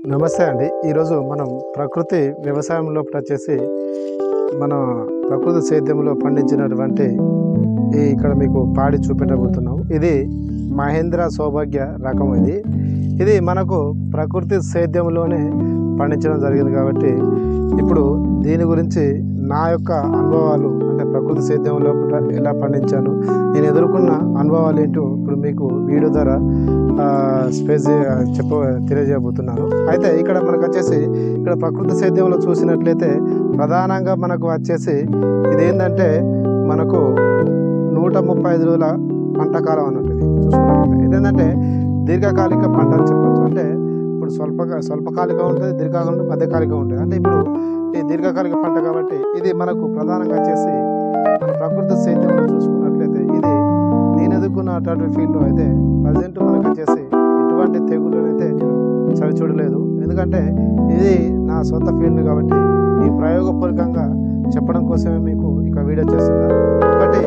నమస్తే అండి ఈరోజు మనం ప్రకృతి వ్యవసాయంలో వచ్చేసి మన ప్రకృతి సేద్యంలో పండించినటువంటి ఈ ఇక్కడ మీకు పాడి చూపెట్టబోతున్నాం ఇది మహేంద్ర సౌభాగ్య రకం ఇది ఇది మనకు ప్రకృతి సేద్యంలోనే పండించడం జరిగింది కాబట్టి ఇప్పుడు దీని గురించి నా యొక్క అనుభవాలు అంటే ప్రకృతి సేద్యంలో ఎలా పండించాను నేను ఎదుర్కొన్న అనుభవాలు ఏంటో ఇప్పుడు మీకు వీడియో ద్వారా ఆ, స్పేస్ చే- చెప్ప తెలియజేయబోతున్నాను అయితే ఇక్కడ మనకు వచ్చేసి ఇక్కడ ప్రకృతి సేద్యంలో చూసినట్లయితే ప్రధానంగా మనకు వచ్చేసి ఇదేంటంటే మనకు నూట ముప్పై ఐదు రోజుల పంట కాలం అన్నట్టు ఇది చూసుకున్నట్లయితే ఇదేంటంటే దీర్ఘకాలిక పంట అని చెప్పొచ్చు అంటే ఇప్పుడు స్వల్ప స్వల్పకాలిక ఉంటుంది దీర్ఘకాలిక ఉంటుంది మధ్యకాలిక ఉంటుంది అంటే ఇప్పుడు ఈ దీర్ఘకాలిక పంట కాబట్టి ఇది మనకు ప్రధానంగా వచ్చేసి మన ప్రకృతి సేద్యంలో చూసుకున్నట్లయితే ఇది నేను ఎదుర్కొన్నటువంటి ఫీల్డ్లో అయితే ప్రజెంట్ మనకు వచ్చేసి ఎటువంటి తెగుళ్ళని అయితే నేను చవి చూడలేదు ఎందుకంటే ఇది నా సొంత ఫీల్డ్ కాబట్టి ఈ ప్రయోగపూర్వకంగా చెప్పడం కోసమే మీకు ఇక వీడియో చేస్తున్నాను ఒకటి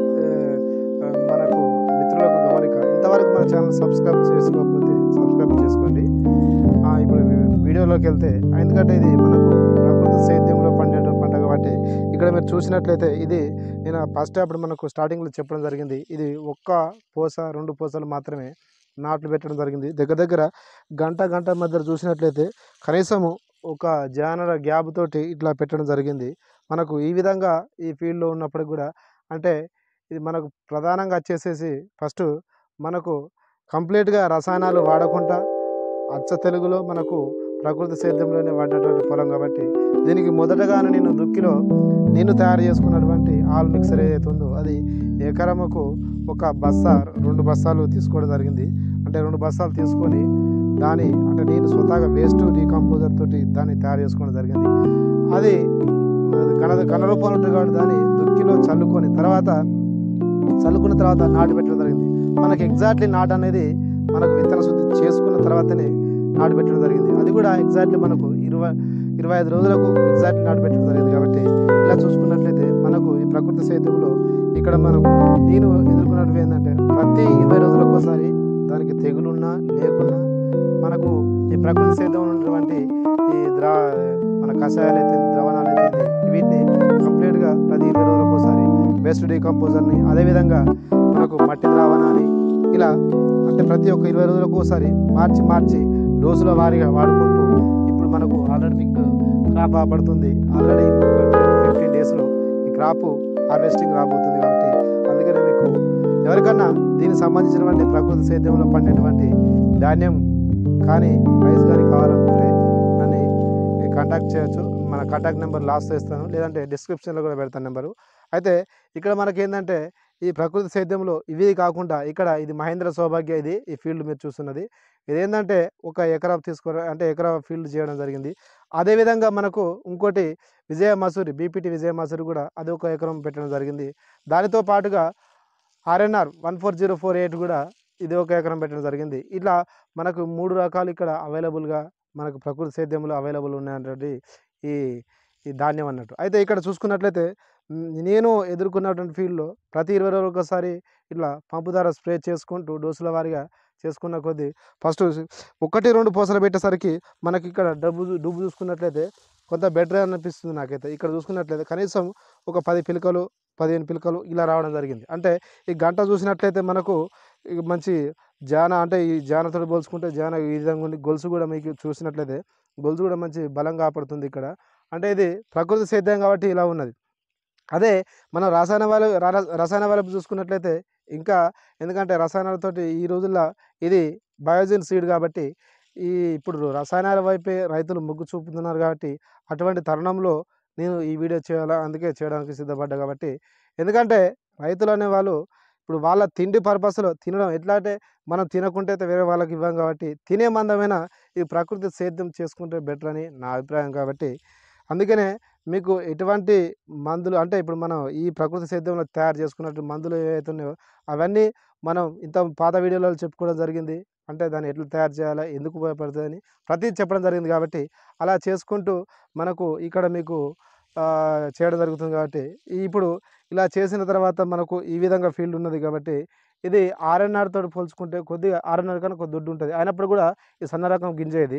ఆ, మనకు మిత్రులకు గమనిక ఇంతవరకు మన ఛానల్ సబ్స్క్రైబ్ చేసుకోకపోతే సబ్స్క్రైబ్ చేసుకోండి ఆ, ఇప్పుడు వీడియోలోకి వెళ్తే ఎందుకంటే ఇది మనకు ప్రకృతి సేద్యంలో పండే పంట కాబట్టి ఇక్కడ మీరు చూసినట్లయితే ఇది నేను ఫస్ట్ అప్పుడు మనకు స్టార్టింగ్లో చెప్పడం జరిగింది ఇది ఒక్క పూస రెండు పూసలు మాత్రమే నాట్లు పెట్టడం జరిగింది దగ్గర దగ్గర గంట గంట మధ్య చూసినట్లయితే కనీసము ఒక జానర గ్యాప్ తోటి ఇట్లా పెట్టడం జరిగింది మనకు ఈ విధంగా ఈ ఫీల్డ్లో ఉన్నప్పటికి కూడా అంటే ఇది మనకు ప్రధానంగా వచ్చేసేసి ఫస్ట్ మనకు కంప్లీట్గా రసాయనాలు వాడకుండా అచ్చ తెలుగులో మనకు ప్రకృతి సేద్యంలోనే వాడినటువంటి పొలం కాబట్టి దీనికి మొదటగానే నేను దుక్కిలో నేను తయారు చేసుకున్నటువంటి ఆల్ మిక్సర్ ఏదైతే ఉందో అది ఎకరముకు ఒక బస్తా రెండు బస్తాలు తీసుకోవడం జరిగింది అంటే రెండు బస్తాలు తీసుకొని దాని అంటే నేను స్వతహాగా వేస్ట్ డీకంపోజర్ తోటి దాన్ని తయారు చేసుకోవడం జరిగింది అది అది ఘన ఘన రూపంలో ఉంటుంది కాబట్టి దాన్ని దుక్కిలో చల్లుకొని తర్వాత చల్లుకున్న తర్వాత నాటు పెట్టడం జరిగింది మనకి ఎగ్జాక్ట్లీ నాటు అనేది మనకు విత్తన శుద్ధి చేసుకున్న తర్వాతనే నాటు పెట్టడం జరిగింది అది కూడా ఎగ్జాక్ట్లీ మనకు ఇరవై ఇరవై ఐదు రోజులకు ఎగ్జాక్ట్లీ నాటు పెట్టడం జరిగింది కాబట్టి ఇలా చూసుకున్నట్లయితే మనకు ఈ ప్రకృతి సేద్యంలో ఇక్కడ మనం నేను ఎదుర్కొన్నట్టు ఏంటంటే ప్రతి ఇరవై రోజులకు ఒకసారి దానికి తెగులున్నా లేకున్నా మనకు ఈ ప్రకృతి సేద్యంలో ఉన్నటువంటి ఈ ద్రా మన కషాయాలు అయితే ద్రవణాలు అయితే వీటిని కంప్లీట్గా ప్రతి ఇరవై రోజులకు ఒకసారి బెస్ట్ డీకంపోజర్ని అదేవిధంగా మనకు మట్టి ద్రావణాన్ని ఇలా అంటే ప్రతి ఒక్క ఇరవై రోజులకు ఒకసారి మార్చి మార్చి డోసుల వారీగా వాడుకుంటూ ఇప్పుడు మనకు ఆల్రెడీ మీకు క్రాప్ పడుతుంది ఆల్రెడీ ఫిఫ్టీన్ డేస్లో ఈ క్రాప్ హార్వెస్టింగ్ రాబోతుంది కాబట్టి అందుకనే మీకు ఎవరికన్నా దీనికి సంబంధించినటువంటి ప్రకృతి సేద్యంలో పండేటువంటి ధాన్యం కానీ ప్రైస్ కానీ కావాలనుకుంటే నన్ను కాంటాక్ట్ చేయొచ్చు మన కాంటాక్ట్ నెంబర్ లాస్ట్ ఇస్తాను లేదంటే డిస్క్రిప్షన్లో కూడా పెడతాను నెంబరు అయితే ఇక్కడ మనకి ఏంటంటే ఈ ప్రకృతి సేద్యంలో ఇవి కాకుండా ఇక్కడ ఇది మహేంద్ర సౌభాగ్య ఇది ఈ ఫీల్డ్ మీరు చూస్తున్నది ఇదేంటంటే ఒక ఎకరా తీసుకో అంటే ఎకరా ఫీల్డ్ చేయడం జరిగింది అదేవిధంగా మనకు ఇంకోటి విజయ మసూరి బీపీటీ విజయ మసూరి కూడా అది ఒక ఎకరం పెట్టడం జరిగింది దానితో పాటుగా RNR one four zero four eight కూడా ఇది ఒక ఎకరం పెట్టడం జరిగింది ఇట్లా మనకు మూడు రకాలు ఇక్కడ అవైలబుల్గా మనకు ప్రకృతి సేద్యంలో అవైలబుల్ ఉన్నటువంటి ఈ ఈ ధాన్యం అన్నట్టు అయితే ఇక్కడ చూసుకున్నట్లయితే మ్, నేను ఎదుర్కొన్నటువంటి ఫీల్డ్లో ప్రతి ఇరవై రోజులకు ఒకసారి ఇట్లా పంపు ద్వారా స్ప్రే చేసుకుంటూ డోసుల వారీగా చేసుకున్న కొద్దీ ఫస్ట్ ఒకటి రెండు పూసలు పెట్టేసరికి మనకి ఇక్కడ డబ్బు చూ- డబ్బు చూసుకున్నట్లయితే కొంత బెటర్ అనిపిస్తుంది నాకైతే ఇక్కడ చూసుకున్నట్లయితే కనీసం ఒక పది పిలకలు పదిహేను పిలకలు ఇలా రావడం జరిగింది అంటే ఈ గంట చూసినట్లయితే మనకు ఇక మంచి జాన అంటే ఈ జానతో పోల్చుకుంటే జాన ఈ విధంగా ఉంది గొలుసు కూడా మీకు చూసినట్లయితే గొలుసు కూడా మంచి బలంగా పడుతుంది ఇక్కడ అంటే ఇది ప్రకృతి సేద్యం కాబట్టి ఇలా ఉన్నది అదే మనం రసాయన వాళ్ళు రసాయన వైపు చూసుకున్నట్లయితే ఇంకా ఎందుకంటే రసాయనాలతోటి ఈ రోజుల్లో ఇది బయోజిన్ సీడ్ కాబట్టి ఈ ఇప్పుడు రసాయనాల వైపే రైతులు మొగ్గు చూపుతున్నారు కాబట్టి అటువంటి తరుణంలో నేను ఈ వీడియో చేయాలా అందుకే చేయడానికి సిద్ధపడ్డా కాబట్టి ఎందుకంటే రైతులు అనేవాళ్ళు ఇప్పుడు వాళ్ళ తిండి పర్పస్లో తినడం ఎట్లా అంటే మనం తినకుంటే అయితే వేరే వాళ్ళకి ఇవ్వం కాబట్టి తినే మందమైన ఈ ప్రకృతి సేద్యం చేసుకుంటే బెటర్ అని నా అభిప్రాయం కాబట్టి అందుకనే మీకు ఎటువంటి మందులు అంటే ఇప్పుడు మనం ఈ ప్రకృతి సేద్యంలో తయారు చేసుకున్నట్టు మందులు ఏవైతే ఉన్నాయో అవన్నీ మనం ఇంత పాత వీడియోలో చెప్పుకోవడం జరిగింది అంటే దాన్ని ఎట్లా తయారు చేయాలా ఎందుకు ఉపయోగపడుతుందని ప్రతి చెప్పడం జరిగింది కాబట్టి అలా చేసుకుంటూ మనకు ఇక్కడ మీకు ఆ, చేయడం జరుగుతుంది కాబట్టి ఈ- ఇప్పుడు ఇలా చేసిన తర్వాత మనకు ఈ విధంగా ఫీల్డ్ ఉన్నది కాబట్టి ఇది ఆర్ఎన్ఆర్ తోటి పోల్చుకుంటే కొద్దిగా ఆర్ఎన్ఆర్ కన్నా కొద్ది దుడ్డు ఉంటుంది అయినప్పుడు కూడా ఈ సన్న రకం గింజ ఇది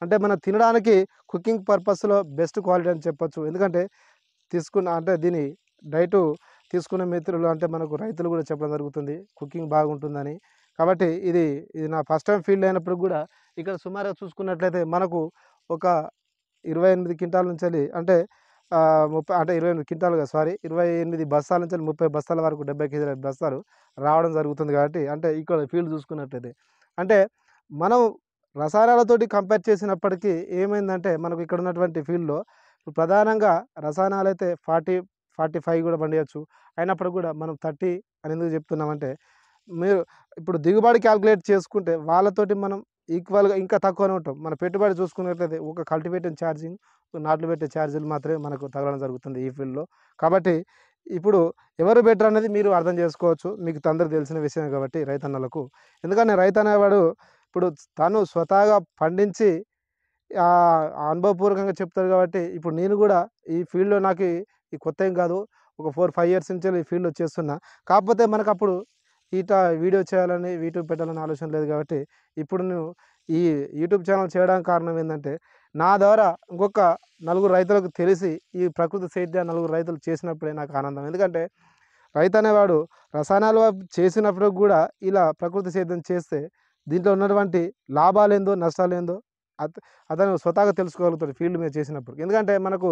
అంటే మనం తినడానికి కుకింగ్ పర్పస్లో బెస్ట్ క్వాలిటీ అని చెప్పొచ్చు ఎందుకంటే తీసుకున్న అంటే దీని డైటు తీసుకునే మిత్రులు అంటే మనకు రైతులు కూడా చెప్పడం జరుగుతుంది కుకింగ్ బాగుంటుందని కాబట్టి ఇది ఇది నా ఫస్ట్ టైం ఫీల్డ్ అయినప్పుడు కూడా ఇక్కడ సుమారుగా చూసుకున్నట్లయితే మనకు ఒక ఇరవై ఎనిమిది క్వింటాల నుంచి వెళ్ళి అంటే ఆ, ముప్పై అంటే ఇరవై ఎనిమిది క్వింటాలుగా సారీ ఇరవై ఎనిమిది బస్తాల నుంచి వెళ్ళి ముప్పై బస్తాల వరకు డెబ్బై కేజీల బస్తాలు రావడం జరుగుతుంది కాబట్టి అంటే ఇక్కడ ఫీల్డ్ చూసుకున్నట్లయితే అంటే మనం రసాయనాలతోటి కంపేర్ చేసినప్పటికీ ఏమైందంటే మనకు ఇక్కడ ఉన్నటువంటి ఫీల్డ్లో ఇప్పుడు ప్రధానంగా రసాయనాలు అయితే ఫార్టీ ఫార్టీ ఫైవ్ కూడా పండియచ్చు అయినప్పుడు కూడా మనం థర్టీ అని ఎందుకు చెప్తున్నామంటే మీరు ఇప్పుడు దిగుబడి క్యాల్కులేట్ చేసుకుంటే వాళ్ళతోటి మనం ఈక్వల్గా ఇంకా తక్కువనే ఉంటాం మన పెట్టుబడి చూసుకున్నట్లయితే ఒక కల్టివేటింగ్ ఛార్జింగ్ నాట్లు పెట్టే ఛార్జీలు మాత్రమే మనకు తగలడం జరుగుతుంది ఈ ఫీల్డ్లో కాబట్టి ఇప్పుడు ఎవరు బెటర్ అనేది మీరు అర్థం చేసుకోవచ్చు మీకు అందరూ తెలిసిన విషయం కాబట్టి రైతన్నలకు ఎందుకంటే రైతు అనేవాడు ఇప్పుడు తను స్వతహాగా పండించి ఆ అనుభవపూర్వకంగా చెప్తారు కాబట్టి ఇప్పుడు నేను కూడా ఈ ఫీల్డ్లో నాకు ఈ- ఈ కొత్త ఏం కాదు ఒక ఫోర్ ఫైవ్ ఇయర్స్ నుంచి ఈ ఫీల్డ్లో చేస్తున్నా కాకపోతే మనకు అప్పుడు ఈట వీడియో చేయాలని యూట్యూబ్ పెట్టాలని ఆలోచన లేదు కాబట్టి ఇప్పుడు నేను ఈ యూట్యూబ్ ఛానల్ చేయడానికి కారణం ఏంటంటే నా ద్వారా ఇంకొక నలుగురు రైతులకు తెలిసి ఈ ప్రకృతి సేద్య నలుగురు రైతులు చేసినప్పుడే నాకు ఆనందం ఎందుకంటే రైతు అనేవాడు రసాయనాలు వైపు చేసినప్పుడు కూడా ఇలా ప్రకృతి సేద్యం చేస్తే దీంట్లో ఉన్నటువంటి లాభాలు ఏందో నష్టాలు ఏందో అత అతను స్వతహాగా తెలుసుకోగలుగుతాడు ఫీల్డ్ మీద చేసినప్పుడు ఎందుకంటే మనకు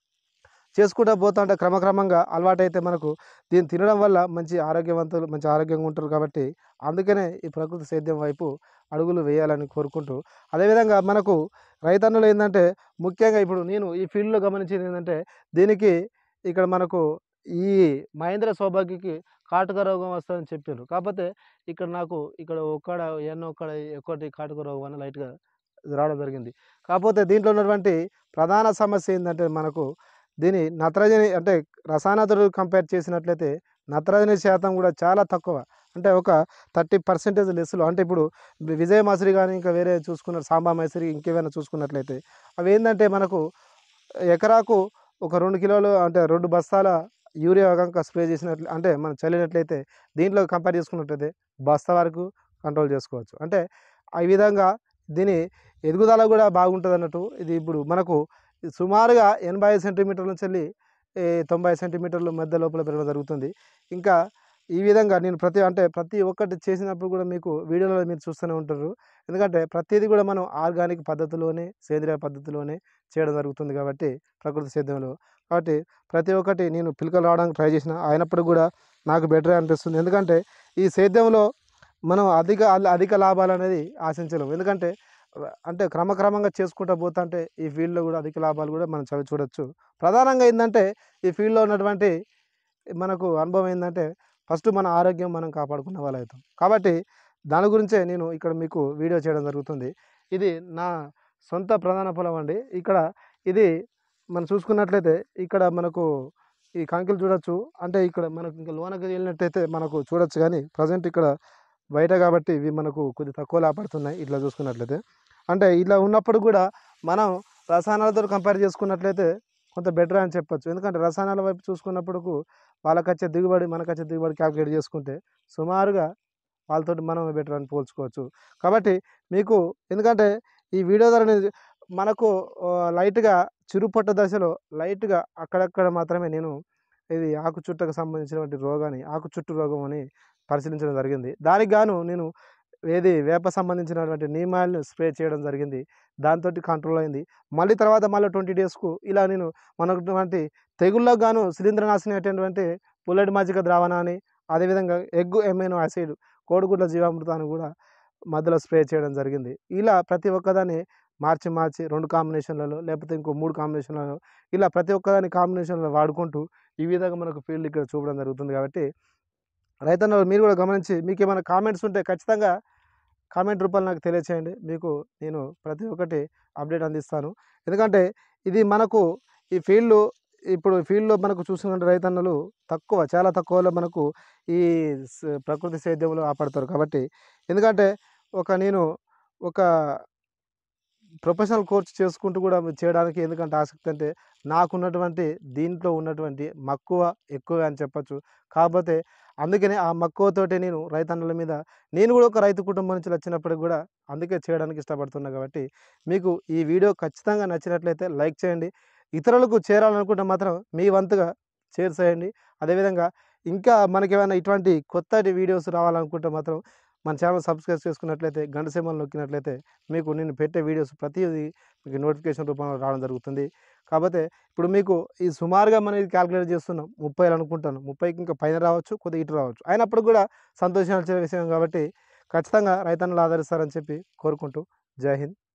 చేసుకుంటూ పోతుంటే క్రమక్రమంగా అలవాటైతే మనకు దీన్ని తినడం వల్ల మంచి ఆరోగ్యవంతులు మంచి ఆరోగ్యంగా ఉంటారు కాబట్టి అందుకనే ఈ ప్రకృతి సేద్యం వైపు అడుగులు వేయాలని కోరుకుంటూ అదేవిధంగా మనకు రైతన్నులు ఏంటంటే ముఖ్యంగా ఇప్పుడు నేను ఈ ఫీల్డ్లో గమనించింది ఏంటంటే దీనికి ఇక్కడ మనకు ఈ మహేంద్ర సౌభాగ్యకి కాటుక రోగం వస్తుందని చెప్పారు కాకపోతే ఇక్కడ నాకు ఇక్కడ ఒక్కడ ఎన్నో ఒక్కడ ఒకటి కాటుక రోగం అని లైట్గా రావడం జరిగింది కాకపోతే దీంట్లో ఉన్నటువంటి ప్రధాన సమస్య ఏంటంటే మనకు దీని నత్రజని అంటే రసాయనాలతో కంపేర్ చేసినట్లయితే నత్రజని శాతం కూడా చాలా తక్కువ అంటే ఒక థర్టీ పర్సెంటేజ్ లెస్లో అంటే ఇప్పుడు వి- విజయ మసరి కానీ ఇంకా వేరే చూసుకున్న సాంబా మైసరి ఇంకేమైనా చూసుకున్నట్లయితే అవి ఏంటంటే మనకు ఎకరాకు ఒక రెండు కిలోలు అంటే రెండు బస్తాల యూరియా కనుక స్ప్రే చేసినట్లు అంటే మనం చల్లినట్లయితే దీంట్లో కంపేర్ చేసుకున్నట్లయితే బస్తా వరకు కంట్రోల్ చేసుకోవచ్చు అంటే ఈ విధంగా దీని ఎదుగుదల కూడా బాగుంటుంది అన్నట్టు ఇది ఇప్పుడు మనకు సుమారుగా ఎనభై ఐదు సెంటీమీటర్ల నుంచి వెళ్ళి ఏ, తొంభై సెంటీమీటర్ల మధ్య లోపల పెరగడం జరుగుతుంది ఇంకా ఈ విధంగా నేను ప్రతి అంటే ప్రతి ఒక్కటి చేసినప్పుడు కూడా మీకు వీడియోలో మీరు చూస్తూనే ఉంటారు ఎందుకంటే ప్రతిదీ కూడా మనం ఆర్గానిక్ పద్ధతిలోనే సేంద్రియ పద్ధతిలోనే చేయడం జరుగుతుంది కాబట్టి ప్రకృతి సేద్యంలో కాబట్టి ప్రతి ఒక్కటి నేను పిలకలు రావడానికి ట్రై చేసిన అయినప్పుడు కూడా నాకు బెటరే అనిపిస్తుంది ఎందుకంటే ఈ సేద్యంలో మనం అధిక అధిక లాభాలు అనేది ఆశించలేము ఎందుకంటే అంటే క్రమక్రమంగా చేసుకుంటూ పోతుంటే ఈ ఫీల్డ్లో కూడా అధిక లాభాలు కూడా మనం చవి చూడొచ్చు ప్రధానంగా ఏంటంటే ఈ ఫీల్డ్లో ఉన్నటువంటి మనకు అనుభవం ఏంటంటే ఫస్ట్ మన ఆరోగ్యం మనం కాపాడుకున్న వాళ్ళు అవుతాం కాబట్టి దాని గురించే నేను ఇక్కడ మీకు వీడియో చేయడం జరుగుతుంది ఇది నా సొంత ప్రధాన పొలం అండి ఇక్కడ ఇది మనం చూసుకున్నట్లయితే ఇక్కడ మనకు ఈ కంకులు చూడొచ్చు అంటే ఇక్కడ మనకు ఇంకా లోనకి వెళ్ళినట్టయితే మనకు చూడొచ్చు కానీ ప్రజెంట్ ఇక్కడ బయట కాబట్టి ఇవి మనకు కొద్ది తక్కువ లాపడుతున్నాయి ఇట్లా చూసుకున్నట్లయితే అంటే ఇలా ఉన్నప్పుడు కూడా మనం రసాయనాలతో కంపేర్ చేసుకున్నట్లయితే కొంత బెటర్ అని చెప్పొచ్చు ఎందుకంటే రసాయనాల వైపు చూసుకున్నప్పుడు వాళ్ళకి వచ్చే దిగుబడి మనకు వచ్చే దిగుబడి క్యాల్కులేట్ చేసుకుంటే సుమారుగా వాళ్ళతోటి మనం బెటర్ అని పోల్చుకోవచ్చు కాబట్టి మీకు ఎందుకంటే ఈ వీడియో ద్వారా నేను- మనకు ఆ, లైట్గా చిరుపట్ట దశలో లైట్గా అక్కడక్కడ మాత్రమే నేను ఇది ఆకు చుట్టకు సంబంధించినటువంటి రోగాన్ని ఆకు చుట్టు రోగం అని పరిశీలించడం జరిగింది దానికి గాను నేను ఏది వేప సంబంధించినటువంటి నీమాయిల్ని స్ప్రే చేయడం జరిగింది దాంతో కంట్రోల్ అయింది మళ్ళీ తర్వాత మళ్ళీ ట్వంటీ డేస్కు ఇలా నేను మనకున్నటువంటి తెగుళ్ళకు గాను శిలీంద్రనాశిని అనేటువంటి పుల్లటి మజ్జిగ ద్రావణాన్ని అదేవిధంగా ఎగ్ ఎమైనో యాసిడ్ కోడిగుడ్ల జీవామృతాన్ని కూడా మధ్యలో స్ప్రే చేయడం జరిగింది ఇలా ప్రతి ఒక్కదాన్ని మార్చి మార్చి రెండు కాంబినేషన్లలో లేకపోతే ఇంకో మూడు కాంబినేషన్లలో ఇలా ప్రతి ఒక్కదాని కాంబినేషన్లో వాడుకుంటూ ఈ విధంగా మనకు ఫీల్డ్ ఇక్కడ చూపడం జరుగుతుంది కాబట్టి రైతన్నలు మీరు కూడా గమనించి మీకు ఏమైనా కామెంట్స్ ఉంటే ఖచ్చితంగా కామెంట్ రూపంలో నాకు తెలియచేయండి మీకు నేను ప్రతి ఒక్కటి అప్డేట్ అందిస్తాను ఎందుకంటే ఇది మనకు ఈ ఫీల్డ్ ఇప్పుడు ఫీల్డ్లో మనకు చూసిన రైతన్నలు తక్కువ చాలా తక్కువలో మనకు ఈ స- ప్రకృతి సేద్యంలో ఆపడతారు కాబట్టి ఎందుకంటే ఒక నేను ఒక ప్రొఫెషనల్ కోర్స్ చేసుకుంటూ కూడా చేయడానికి ఎందుకంటే ఆసక్తి అంటే నాకున్నటువంటి దీంట్లో ఉన్నటువంటి మక్కువ ఎక్కువ అని చెప్పొచ్చు కాకపోతే అందుకనే ఆ మక్కువతోటి నేను రైతన్నల మీద నేను కూడా ఒక రైతు కుటుంబం నుంచి వచ్చినప్పటికి కూడా అందుకే చేయడానికి ఇష్టపడుతున్నా కాబట్టి మీకు ఈ వీడియో ఖచ్చితంగా నచ్చినట్లయితే లైక్ చేయండి ఇతరులకు చేరాలనుకుంటే మాత్రం మీ వంతుగా షేర్ చేయండి అదేవిధంగా ఇంకా మనకి ఏమైనా ఇటువంటి కొత్త వీడియోస్ రావాలనుకుంటే మాత్రం మన ఛానల్ సబ్స్క్రైబ్ చేసుకున్నట్లయితే గంట సింబల్ నొక్కినట్లయితే మీకు నేను పెట్టే వీడియోస్ ప్రతిదీ మీకు నోటిఫికేషన్ రూపంలో రావడం జరుగుతుంది కాకపోతే ఇప్పుడు మీకు ఈ సుమారుగా మనం ఇది క్యాలిక్యులేట్ చేస్తున్నాం ముప్పై అనుకుంటాను ముప్పైకి ఇంకా పైన రావచ్చు కొద్దిగా ఇటు రావచ్చు అయినప్పుడు కూడా సంతోషించాల్సిన విషయం కాబట్టి ఖచ్చితంగా రైతన్నులు ఆదరిస్తారని చెప్పి కోరుకుంటూ జై హింద్